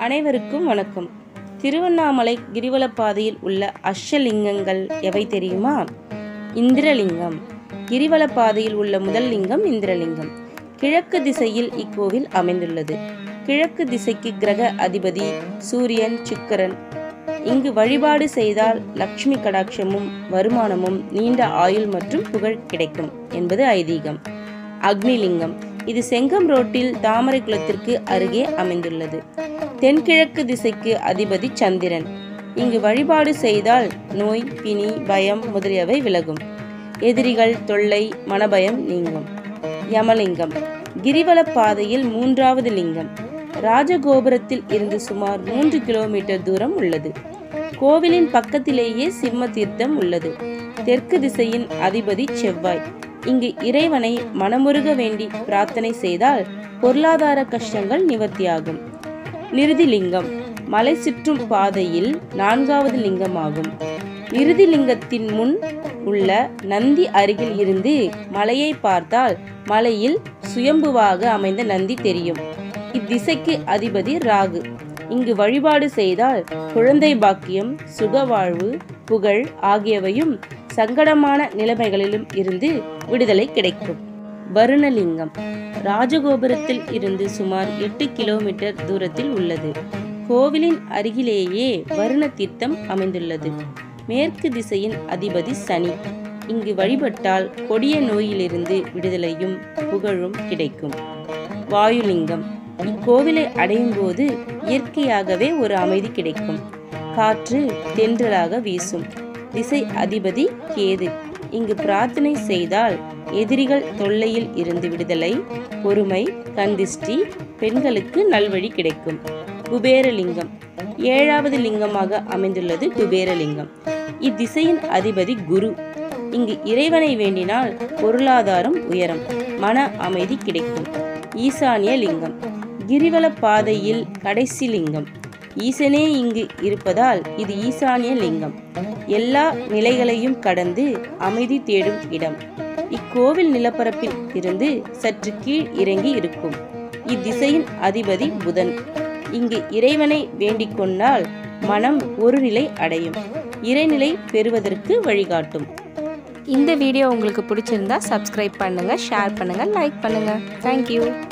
அனைவருக்கும் வணக்கம் திருவண்ணாமலை கிரிவலப்பாதையில் உள்ள அஷ்டலிங்கங்கள் எவை தெரியுமா இந்திரலிங்கம் கிரிவலப்பாதையில் உள்ள முதல் லிங்கம் இந்திரலிங்கம் கிழக்கு திசையில் இக்கோவில் அமைந்துள்ளது கிழக்கு திசைக்கு கிரக அதிபதி சூரியன் சுக்கிரன் இங்கு வழிபாடு செய்தால் லக்ஷ்மி கடாட்சமும் வருமானமும் நீண்ட ஆயுள் மற்றும் புகழ் கிடைக்கும் என்பது ஐதீகம் அக்னிலிங்கம் இது செங்கம் ரோட்டில் தாமரை குளத்திற்கு அருகே அமைந்துள்ளது தென்கிழக்கு திசைக்கு அதிபதி சந்திரன் இங்கு வழிபாடு செய்தால் நோய் பிணி பயம் முதலியவை விலகும் எதிரிகள் தொல்லை மனபயம் நீங்கும் யமலிங்கம் கிரிவல பாதையில் மூன்றாவது லிங்கம் ராஜகோபுரத்தில் இருந்து சுமார் மூன்று கிலோமீட்டர் தூரம் உள்ளது கோவிலின் பக்கத்திலேயே சிம்ம தீர்த்தம் உள்ளது தெற்கு திசையின் அதிபதி செவ்வாய் இங்கு இறைவனை மனமுருக வேண்டி பிரார்த்தனை செய்தால் பொருளாதார கஷ்டங்கள் நிவர்த்தியாகும் நிருதி லிங்கம் மலை சுற்றும் பாதையில் நான்காவது லிங்கமாகும் நிருதி லிங்கத்தின் முன் உள்ள நந்தி அருகில் இருந்து மலையை பார்த்தால் மலையில் சுயம்புவாக அமைந்த நந்தி தெரியும் இத்திசைக்கு அதிபதி ராகு இங்கு வழிபாடு செய்தால் குழந்தை பாக்கியம் சுகவாழ்வு புகழ் ஆகியவையும் சங்கடமான நிலைமைகளிலும் இருந்து விடுதலை கிடைக்கும் வருணலிங்கம் ராஜகோபுரத்தில் இருந்து சுமார் எட்டு கிலோமீட்டர் தூரத்தில் உள்ளது கோவிலின் அருகிலேயே வருண தீர்த்தம் அமைந்துள்ளது மேற்கு திசையின் அதிபதி சனி இங்கு வழிபட்டால் கொடிய நோயிலிருந்து விடுதலையும் புகழும் கிடைக்கும் வாயுலிங்கம் இக்கோவிலை அடையும் போது இயற்கையாகவே ஒரு அமைதி கிடைக்கும் காற்று தென்றலாக வீசும் திசை அதிபதி கேது இங்கு பிரார்த்தனை செய்தால் எதிரிகள் தொல்லையில் இருந்து விடுதலை பொறுமை கந்திஷ்டி பெண்களுக்கு நல்வழி கிடைக்கும் குபேரலிங்கம் ஏழாவது லிங்கமாக அமைந்துள்ளது குபேரலிங்கம் இத்திசையின் அதிபதி குரு இங்கு இறைவனை வேண்டினால் பொருளாதாரம் உயரும் மன அமைதி கிடைக்கும் ஈசானிய லிங்கம் கிரிவல பாதையில் கடைசி லிங்கம் ஈசனே இங்கு இருப்பதால் இது ஈசானிய லிங்கம் எல்லா நிலைகளையும் கடந்து அமைதி தேடும் இடம் இக்கோவில் நிலப்பரப்பில் இருந்து சற்று கீழ் இறங்கி இருக்கும் இத்திசையின் அதிபதி புதன் இங்கு இறைவனை வேண்டிக் கொண்டால் மனம் ஒரு நிலை அடையும் இறைநிலை பெறுவதற்கு வழிகாட்டும் இந்த வீடியோ உங்களுக்கு பிடிச்சிருந்தா சப்ஸ்கிரைப் பண்ணுங்கள் ஷேர் பண்ணுங்கள் லைக் பண்ணுங்கள் தேங்க்யூ